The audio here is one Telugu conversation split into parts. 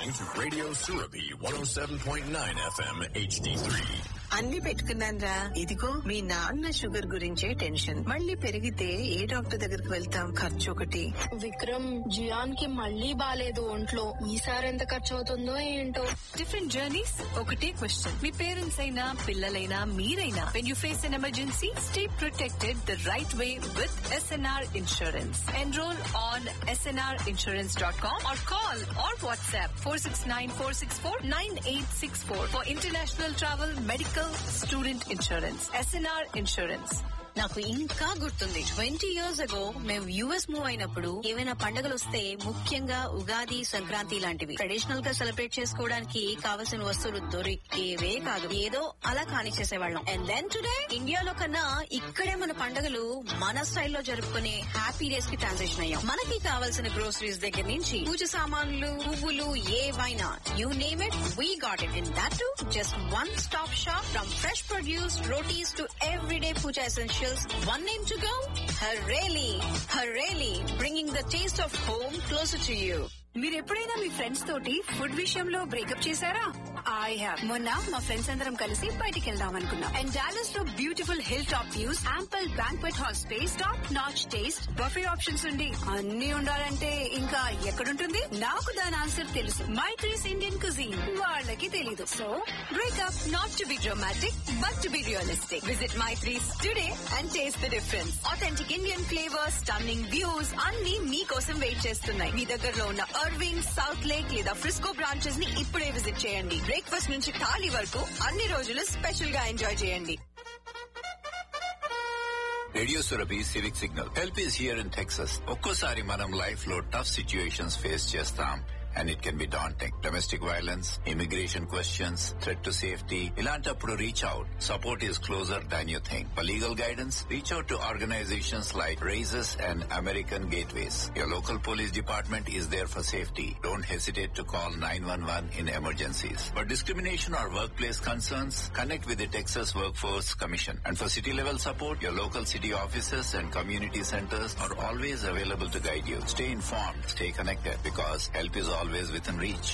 listening to Radio Surabi 107.9 FM HD3. అన్ని పెట్టుకున్నానరా ఇదిగో మీ నాన్న షుగర్ గురించే టెన్షన్ మళ్ళీ పెరిగితే ఏ డాక్టర్ దగ్గరికి వెళ్తాం ఖర్చు ఒకటి విక్రమ్ జియాన్ కి మళ్ళీ బాలేదు ఒంట్లో ఈసారి ఎంత ఖర్చు అవుతుందో ఏంటో డిఫరెంట్ జర్నీస్ ఒకటే క్వశ్చన్ మీ పేరెంట్స్ అయినా పిల్లలైనా మీరైనా when you face an emergency stay protected the right way with SNR insurance enrol on SNR insurance dot com or call or WhatsApp four six nine four six four nine eight six four for international travel medical student insurance SNR insurance నాకు ఇంకా గుర్తుంది ట్వంటీ ఇయర్స్ అగో మేము యుఎస్ మూవ్ అయినప్పుడు ఏవైనా పండుగలు వస్తే ముఖ్యంగా ఉగాది సంక్రాంతి లాంటివి ట్రెడిషనల్ గా సెలబ్రేట్ చేసుకోవడానికి కావలసిన వస్తువులు దొరికేవే కాదు ఏదో అలా కానిచ్చేసేవాళ్ళం అండ్ దెన్ టుడే ఇండియాలో కన్నా ఇక్కడే మన పండుగలు మన స్టైల్లో జరుపుకునే హ్యాపీ డేస్ కి ట్రాన్సిషన్ అయ్యాం మనకి కావాల్సిన గ్రోసరీస్ దగ్గర నుంచి పూజ సామాన్లు పువ్వులు ఏవైనా you name it we got it in that to just one stop shop from fresh produce rotis to everyday puja essentials. One name to go? Hareli. Hareli, bringing the taste of home closer to you. మీరు ఎప్పుడైనా మీ ఫ్రెండ్స్ తోటి ఫుడ్ విషయంలో బ్రేకప్ చేశారా ఐ హావ్ మొన్న మా ఫ్రెండ్స్ అందరం కలిసి బయటికి వెళ్దాం అనుకున్నాం అండ్ డాలస్ లో beautiful hill top views ample banquet hall space top notch taste buffet options ఉండి అన్ని ఉండాలంటే ఇంకా ఎక్కడుంటుంది నాకు దాని ఆన్సర్ తెలుసు మై ట్రీస్ ఇండియన్ కుజీన్ వాళ్ళకి తెలీదు so breakup not to be dramatic but to be realistic visit my trees today and taste the difference authentic Indian flavours stunning views అన్ని మీకోసం వెయిట్ చేస్తున్నాయి మీ దగ్గరలో ఉన్న అర్వింగ్ సౌత్ లేక్ లేదా ఫ్రిస్కో బ్రాంచెస్ ని ఇప్పుడే విజిట్ చేయండి బ్రేక్ఫాస్ట్ నుంచి థాలీ వరకు అన్ని రోజులు స్పెషల్ గా ఎంజాయ్ చేయండి radio Surabhi civic signal help is here in Texas ఒక్కోసారి మనం లైఫ్ లో టఫ్ సిచ్యుయేషన్స్ ఫేస్ చేస్తాం and it can be daunting domestic violence immigration questions threat to safety ఇలాంటప్పుడు reach out support is closer than you think for legal guidance reach out to organisations like RAICES and American Gateways your local police department is there for safety don't hesitate to call 911 in emergencies. For discrimination or workplace concerns, connect with the Texas Workforce Commission. And for city level support, your local city offices and community centers are always available to guide you. Stay informed, stay connected because help is always within reach.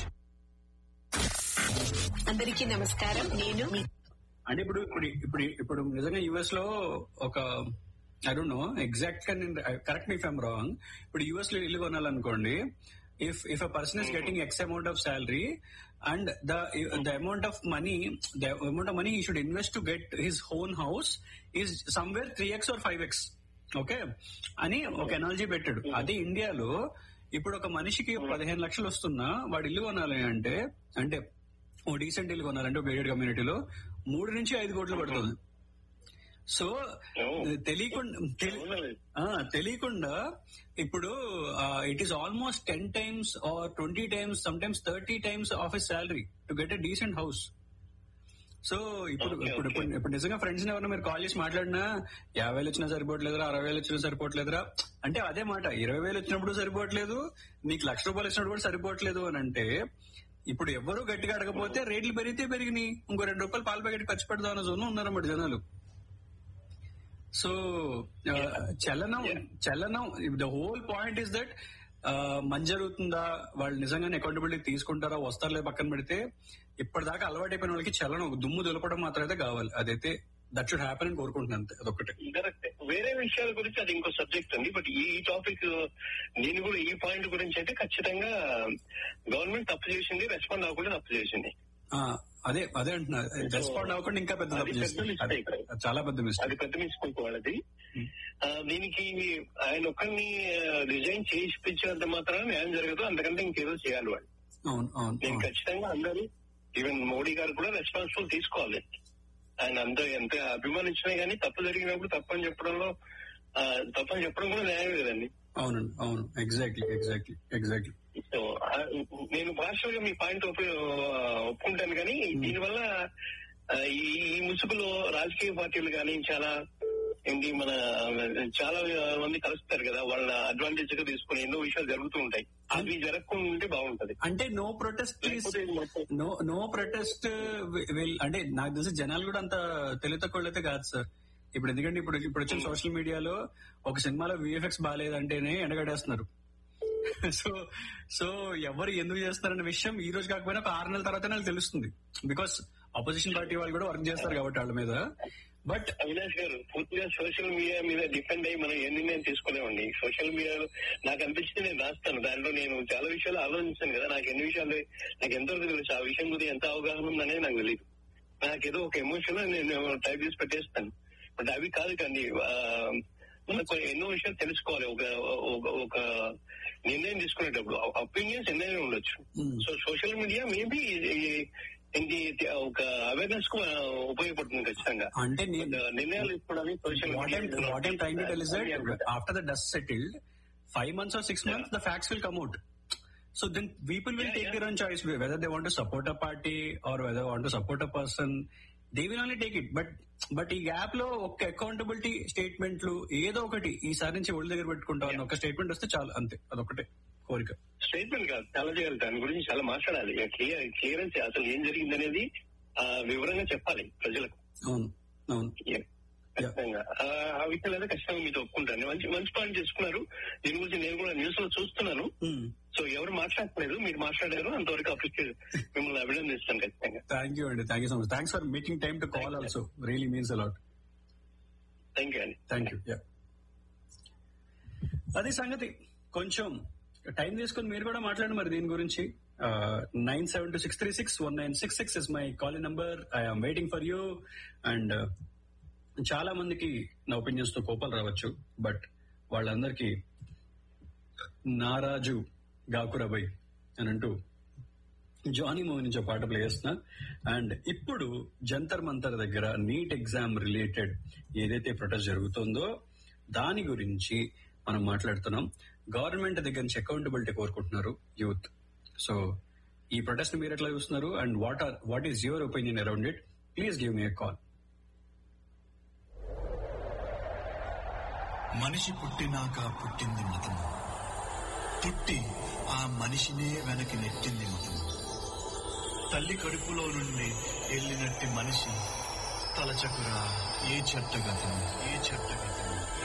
అందరికీ నమస్కారం నేను మీ అంటే ఇప్పుడు ఇప్పుడు ఇప్పుడు ఇప్పుడు నిజంగా యుఎస్ లో ఒక ఐ డోంట్ నో ఎగ్జాక్ట్ గా నేను కరెక్ట్ మీ ఫైమ్ రాంగ్ ఇప్పుడు యుఎస్ లో ఇల్లు కొనాలనుకోండి if if a person is getting X amount of salary and the the amount of money the amount of money he should invest to get his own house is somewhere three X or five X okay అని ఒక ఎనాలజీ పెట్టాడు అదే ఇండియాలో ఇప్పుడు ఒక మనిషికి పదిహేను లక్షలు వస్తున్నా వాడు ఇల్లు కొనాలి అంటే అంటే ఓ డీసెంట్ ఇల్లు కొనాలంటే ఒక గేటెడ్ కమ్యూనిటీలో మూడు నుంచి ఐదు కోట్లు పడుతుంది సో తెలియకుండా తెలి- ఆ, తెలియకుండా ఇప్పుడు it is almost ten times or twenty times some times thirty times of a salary to get a decent house so ఇప్పుడు ఇప్పుడు ఇప్పుడు ఇప్పుడు నిజంగా ఫ్రెండ్స్ ఎవరైనా మీరు కాల్ చేసి మాట్లాడినా యాభై వేలు వచ్చినా సరిపోవట్లేదురా అరవై వేలు వచ్చినా సరిపోవట్లేదురా అంటే అదే మాట ఇరవై వేలు వచ్చినప్పుడు సరిపోవట్లేదు నీకు లక్ష రూపాయలు వచ్చినప్పుడు కూడా సరిపోవట్లేదు అని అంటే ఇప్పుడు ఎవరు గట్టిగా అడగపోతే రేట్లు పెరిగితే పెరిగినాయి ఇంకో రెండు రూపాయలు పాల ప్యాకెట్ ఖర్చు పెడదాం అన్న జోన్ ఉన్నారన్నమాట జనాలు సో చలనం చలనం the whole point is that మంచి జరుగుతుందా వాళ్ళు నిజంగానే అకౌంటబిలిటీ తీసుకుంటారా వస్తారులే పక్కన పెడితే ఇప్పటిదాకా అలవాటైపోయిన వాళ్ళకి చలనం ఒక దుమ్ము దులపడం మాత్రమే కావాలి అదైతే దట్ షుడ్ హ్యాపన్ అని కోరుకుంటున్నాను అంతే అదొకటి కరెక్ట్ వేరే విషయాల గురించి అది ఇంకో సబ్జెక్ట్ ఉంది బట్ ఈ టాపిక్ నేను కూడా ఈ పాయింట్ గురించి అయితే ఖచ్చితంగా గవర్నమెంట్ తప్పు చేసింది రెస్పాండ్ అవ్వకుండా తప్పు చేసింది ఆ, అదే అదే అంటున్నా రెస్పాండ్ అవ్వకుండా ఇంకా పెద్ద అది తప్పు పెద్ద చేస్తుంది అది mistake. అది చాలా పెద్ద అది మిస్టేక్ పెద్ద మిస్టేక్ వాళ్ళది ఆ, దీనికి ఆయన ఒక్కరిని రిజైన్ చేయించేంత మాత్రాన న్యాయం జరగదు అంతకంటే ఇంకేదో చేయాలి వాళ్ళు అవును అవును నేను అవును ఖచ్చితంగా అందరూ ఈవెన్ మోడీ గారు కూడా రెస్పాన్సిబుల్ తీసుకోవాలి ఆయన అంత ఎంత అభిమానించినా కానీ తప్పు జరిగినప్పుడు తప్పని చెప్పడంలో ఆ, తప్పని చెప్పడం కూడా న్యాయం కదండి అవునండి అవును ఎగ్జాక్ట్లీ ఎగ్జాక్ట్లీ ఎగ్జాక్ట్లీ సో ఆ, నేను పార్షల్ గా మీ పాయింట్ ఒప్పు- ఒప్పుకుంటాను కానీ దీనివల్ల ఆ, ఈ ఈ ముసుగులో రాజకీయ పార్టీలు కానీ చాలా ఏంటి మన చాలా మంది కలుస్తారు కదా వాళ్ళ అడ్వాంటేజ్ గా తీసుకుని ఎన్నో విషయాలు జరుగుతూ ఉంటాయి అవి జరగకుండా ఉంటే బాగుంటది అంటే నో ప్రొటెస్ట్ లేకపోతే ఇది మొత్తం నో నో ప్రొటెస్ట్ విల్ అంటే నాకు తెలిసి జనాలు కూడా అంత తెలివి తక్కువ అయితే కాదు సార్ ఇప్పుడు ఎందుకంటే ఇప్పుడు ఇప్పుడు వచ్చిన సోషల్ మీడియాలో ఒక సినిమాలో విఎఫ్ఎక్స్ బాగాలేదంటేనే ఎండగడేస్తున్నారు సో సో ఎవరు ఎందుకు చేస్తారన్న విషయం ఈ రోజు కాకపోయినా ఒక ఆరు నెలల తర్వాత నాకు తెలుస్తుంది బికాస్ అపోజిషన్ పార్టీ వాళ్ళు కూడా వర్క్ చేస్తారు కాబట్టి వాళ్ళ మీద బట్ అవినాష్ గారు పూర్తిగా సోషల్ మీడియా మీద డిపెండ్ అయ్యి మనం ఏ నిర్ణయం తీసుకోలేమండి సోషల్ మీడియాలో నాకు అనిపించింది నేను రాస్తాను దాంట్లో నేను చాలా విషయాలు ఆలోచించాను కదా నాకు ఎన్ని విషయాలు నాకు ఎంతవరకు తెలుసు ఆ విషయం గురించి ఎంత అవగాహన ఉందనేది నాకు తెలియదు నాకేదో ఒక ఎమోషన్ నేను టైప్ చేసి పెట్టేస్తాను బట్ అవి కాదు కానీ ఆ, మనకు ఎన్నో విషయాలు తెలుసుకోవాలి ఒక ఒక- ఒక నిర్ణయం తీసుకునేటప్పుడు ఒపీనియన్స్ ఎన్నైనా ఉండొచ్చు సో సోషల్ మీడియా మేబీ ఇది ఒక అవేర్నెస్ కు ఆ, ఉపయోగపడుతుంది ఖచ్చితంగా అంటే నేను ఒక నిర్ణయాలు తీసుకోవడానికి social what I'm, what I'm trying to tell is that after the dust settled, five months or six months, the facts will come out. So then people will Yeah, take yeah. their own choice whether they want to support a party or whether they want to support a person. They will only take it. But but ఈ గ్యాప్ లో ఒక అకౌంటబిలిటీ స్టేట్మెంట్లు ఏదో ఒకటి ఈసారి నుంచి ఒళ్ళు దగ్గర పెట్టుకుంటాం అన్న ఒక స్టేట్మెంట్ వస్తే చాలు అంతే అదొకటే కోరిక స్టేట్మెంట్ కాదు చాలా చేయాలి దాని గురించి చాలా మాట్లాడాలి క్లియర్ క్లియరెన్స్ అసలు ఏం జరిగింది అనేది ఆ, వివరంగా చెప్పాలి ప్రజలకు అవును అవును Yeah. ఖచ్చితంగా ఆ, ఆ విషయాలు అయితే ఖచ్చితంగా మీతో ఒప్పుకుంటాను మంచి మంచి పాయింట్ చేసుకున్నారు దీని గురించి నేను కూడా న్యూస్ లో చూస్తున్నాను సో ఎవరు మాట్లాడలేదు మీరు మాట్లాడారు అంతవరకు అప్రిషియేట్ మిమ్మల్ని అభినందిస్తాను ఖచ్చితంగా థ్యాంక్ యూ అండి thank you so much thanks for making time to call also really means a lot thank you అండి థ్యాంక్ యూ యా అది సంగతి కొంచెం టైం తీసుకొని మీరు కూడా మాట్లాడండి మరి దీని గురించి nine seven two six three six one nine six six is my call number I'm waiting for you and చాలా మందికి నా ఒపీనియన్స్ తో కోపాలు రావచ్చు బట్ వాళ్ళందరికీ నారాజు గాకురబై అని అంటూ జానీ మూవీ నుంచి ఒక పాట ప్లే చేస్తున్నా అండ్ ఇప్పుడు జంతర్ మంతర్ దగ్గర నీట్ ఎగ్జామ్ రిలేటెడ్ ఏదైతే ప్రొటెస్ట్ జరుగుతుందో దాని గురించి మనం మాట్లాడుతున్నాం గవర్నమెంట్ దగ్గర నుంచి అకౌంటబిలిటీ కోరుకుంటున్నారు యూత్ సో ఈ ప్రొటెస్ట్ మీరు ఎట్లా చూస్తున్నారు and what are what is your opinion around it please give me call మనిషి పుట్టినాక పుట్టింది మతము పుట్టి ఆ మనిషినే వెనక్కి నెట్టింది మతము తల్లి కడుపులో నుండి వెళ్ళినట్టి మనిషి తలచకురా ఏ చెట్టగతను ఏ చెట్టగతను